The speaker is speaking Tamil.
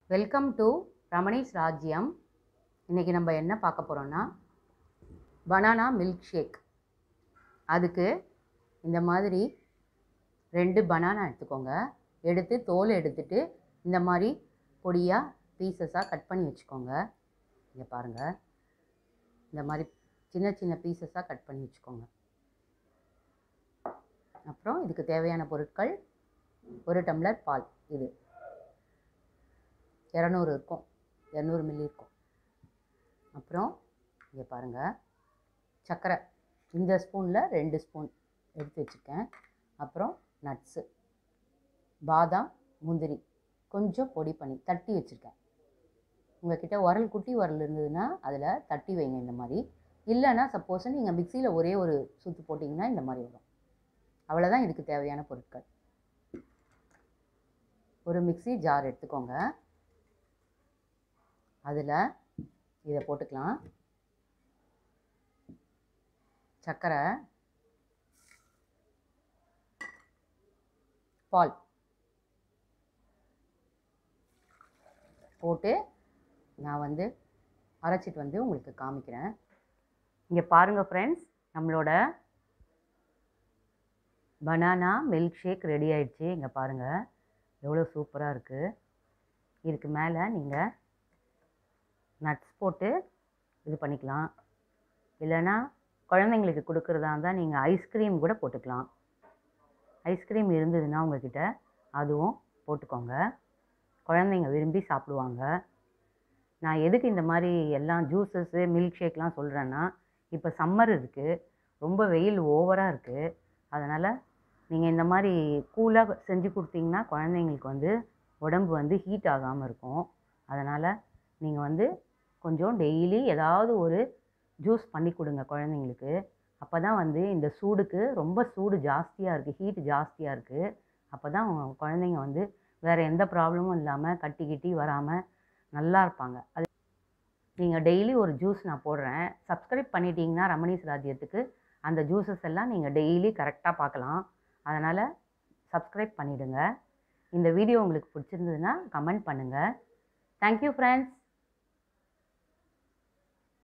வெல்கம் டு ரமணீஸ் ராஜ்யம் இன்றைக்கி நம்ம என்ன பார்க்க போகிறோன்னா பனானா மில்க் ஷேக் அதுக்கு இந்த மாதிரி ரெண்டு பனானா எடுத்துக்கோங்க எடுத்து தோல் எடுத்துட்டு இந்த மாதிரி பொடியாக பீசஸாக கட் பண்ணி வச்சுக்கோங்க இங்கே பாருங்கள் இந்த மாதிரி சின்ன சின்ன பீசஸாக கட் பண்ணி வச்சுக்கோங்க அப்புறம் இதுக்கு தேவையான பொருட்கள் ஒரு டம்ளர் பால் இது இரநூறு இருக்கும் இரநூறு மில்லி இருக்கும் அப்புறம் இங்கே பாருங்கள் சர்க்கரை இந்த ஸ்பூனில் ரெண்டு ஸ்பூன் எடுத்து வச்சுருக்கேன் அப்புறம் நட்ஸு பாதாம் முந்திரி கொஞ்சம் பொடி பண்ணி தட்டி வச்சுருக்கேன் உங்ககிட்ட உரல் குட்டி உரல் இருந்ததுன்னா அதில் தட்டி வைங்க இந்த மாதிரி இல்லைன்னா சப்போஸ் நீங்கள் மிக்சியில் ஒரே ஒரு சுற்று போட்டிங்கன்னா இந்த மாதிரி வரும் அவ்வளோதான் இதுக்கு தேவையான பொருட்கள் ஒரு மிக்ஸி ஜார் எடுத்துக்கோங்க அதில் இதை போட்டுக்கலாம் சர்க்கரை பால் போட்டு நான் வந்து அரைச்சிட்டு வந்து உங்களுக்கு காமிக்கிறேன் இங்கே பாருங்கள் ஃப்ரெண்ட்ஸ் நம்மளோட பனானா மில்க் ஷேக் ரெடி ஆயிடுச்சு இங்கே பாருங்கள் எவ்வளோ சூப்பராக இருக்குது இதுக்கு மேலே நீங்கள் நட்ஸ் போட்டு இது பண்ணிக்கலாம் இல்லைன்னா குழந்தைங்களுக்கு கொடுக்குறதா இருந்தால் நீங்கள் ஐஸ்கிரீம் கூட போட்டுக்கலாம் ஐஸ்கிரீம் இருந்ததுன்னா உங்ககிட்ட அதுவும் போட்டுக்கோங்க குழந்தைங்க விரும்பி சாப்பிடுவாங்க நான் எதுக்கு இந்த மாதிரி எல்லாம் ஜூஸஸ்ஸு மில்க் ஷேக்லாம் சொல்கிறேன்னா இப்போ சம்மர் இருக்குது ரொம்ப வெயில் ஓவராக இருக்குது அதனால் நீங்கள் இந்த மாதிரி கூலாக செஞ்சு கொடுத்தீங்கன்னா குழந்தைங்களுக்கு வந்து உடம்பு வந்து ஹீட் ஆகாமல் இருக்கும் அதனால் நீங்கள் வந்து கொஞ்சம் டெய்லி ஏதாவது ஒரு ஜூஸ் பண்ணி கொடுங்க குழந்தைங்களுக்கு அப்போ தான் வந்து இந்த சூடுக்கு ரொம்ப சூடு ஜாஸ்தியாக இருக்குது ஹீட் ஜாஸ்தியாக இருக்குது அப்போ தான் குழந்தைங்க வந்து வேறு எந்த ப்ராப்ளமும் இல்லாமல் கட்டி கிட்டி வராமல் நல்லா இருப்பாங்க அது நீங்கள் டெய்லி ஒரு ஜூஸ் நான் போடுறேன் சப்ஸ்கிரைப் பண்ணிட்டீங்கன்னா ரமணீஸ் ராஜ்யத்துக்கு அந்த ஜூஸஸ் எல்லாம் நீங்கள் டெய்லி கரெக்டாக பார்க்கலாம் அதனால் சப்ஸ்கிரைப் பண்ணிவிடுங்க இந்த வீடியோ உங்களுக்கு பிடிச்சிருந்ததுன்னா கமெண்ட் பண்ணுங்கள் தேங்க்யூ ஃப்ரெண்ட்ஸ்